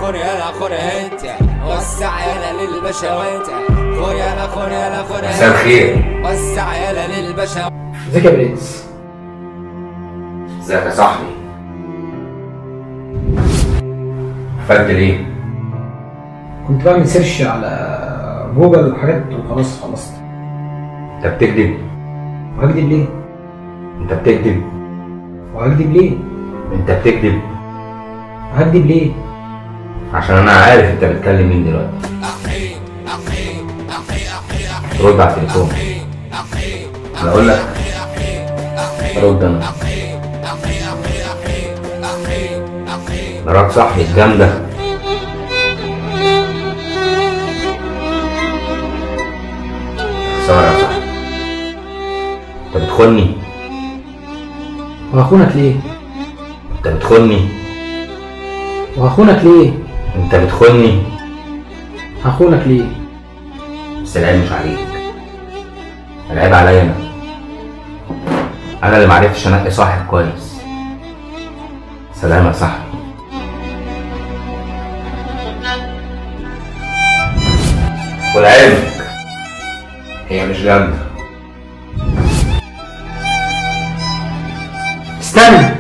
خور يلا خور انت وسع يلا للبشوات خور يلا خور يلا خور مساء الخير وسع يلا للبشوات ازيك يا برنس ازيك يا صاحبي قفلت ليه؟ كنت بعمل سيرش على جوجل وحاجات وخلاص خلصت انت بتكذب وهكدب ليه؟ انت بتكذب وهكدب ليه؟ انت بتكذب وهكدب ليه؟ عشان انا عارف انت بتكلم مين دلوقتي رد على التليفون انا اقول لك رد انا نراك صاحبي الجامده خساره يا صاحبي انت بتخوني وهخونك ليه؟ انت بتخوني وهخونك ليه؟ انت بتخوني هخونك ليه؟ بس العيب مش عليك العيب عليا انا انا اللي معرفتش انقي صاحب كويس سلام يا صاحبي ولعلمك هي مش جامدة استنى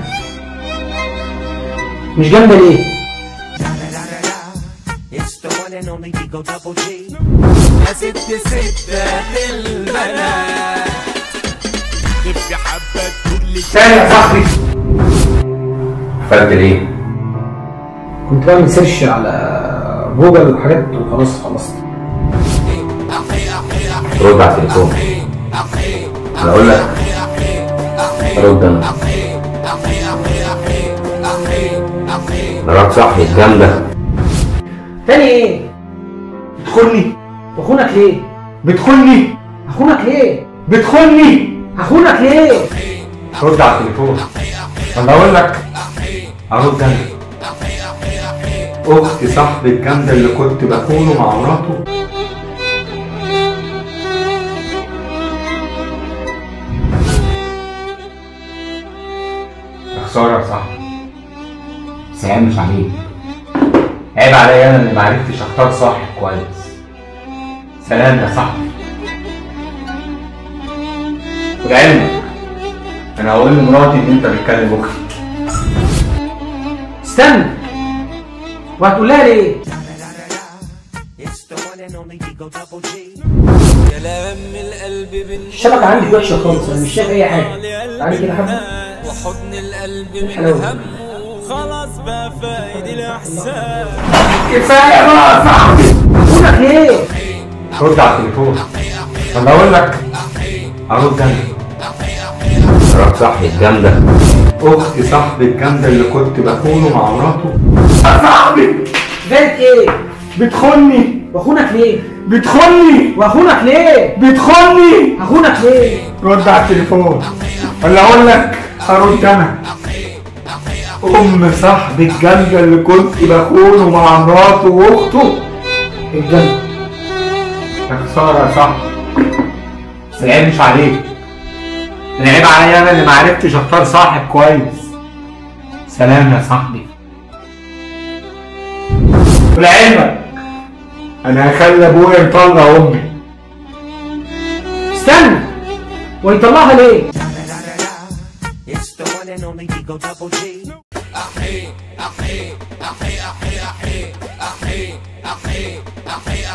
مش جامدة ليه؟ It's the one and only Digo Double G يا ست ستات البنات تبقى حبة تقول تاني يا صاحبي قفلت ليه؟ كنت بعمل سيرش على جوجل وحاجات وخلاص خلصت رد على التليفون انا اقول لك رد انا نراك صاحبي الجامده تاني ايه؟ بتخوني وهخونك ليه؟ بتخوني هخونك ليه؟ بتخوني هخونك ليه؟ رد على التليفون انا اقول لك ارد انا اختي صاحبي الجامده اللي كنت بكونه مع مراته يا خساره يا صاحبي بس عيب مش عليك عيب عليا انا اللي معرفتش اختار صاحب كويس سلام يا صاحبي ولعلمك انا هقول لمراتي ان انت بتكلم اختي استنى وهتقول لها ليه؟ It's the one and only Digo Double G كلام من القلب بن الشبكة عندي وحشة خالص انا مش شايف اي حاجة تعالي كده حبة وحضن القلب من الحلاوة دي؟ همه خلاص بقى فايد الاحساس كفايه بقى يا صاحبي هخونك ليه؟ رد على التليفون انا اقول لك ارد انا نراك صاحبي الجامده اختي صاحبي الجامده اللي كنت بكونه مع مراته يا صاحبي جايك ايه؟ بتخوني وهخونك ليه؟ بتخوني وهخونك ليه؟ بتخوني هخونك ليه؟ رد على التليفون ولا اقول لك ارد انا ام صاحبي الجامده اللي كنت بخونه مع مراته واخته الجنة يا خساره يا صاحبي بس العيب مش عليك العيب عليا انا اللي معرفتش اختار صاحب كويس سلام يا صاحبي ولعلمك انا هخلي ابويا يطلع امي استنى ويطلعها ليه؟ It's the one and only Digo Double G أخي أخي أخي أخي أخي أخي أخي أخي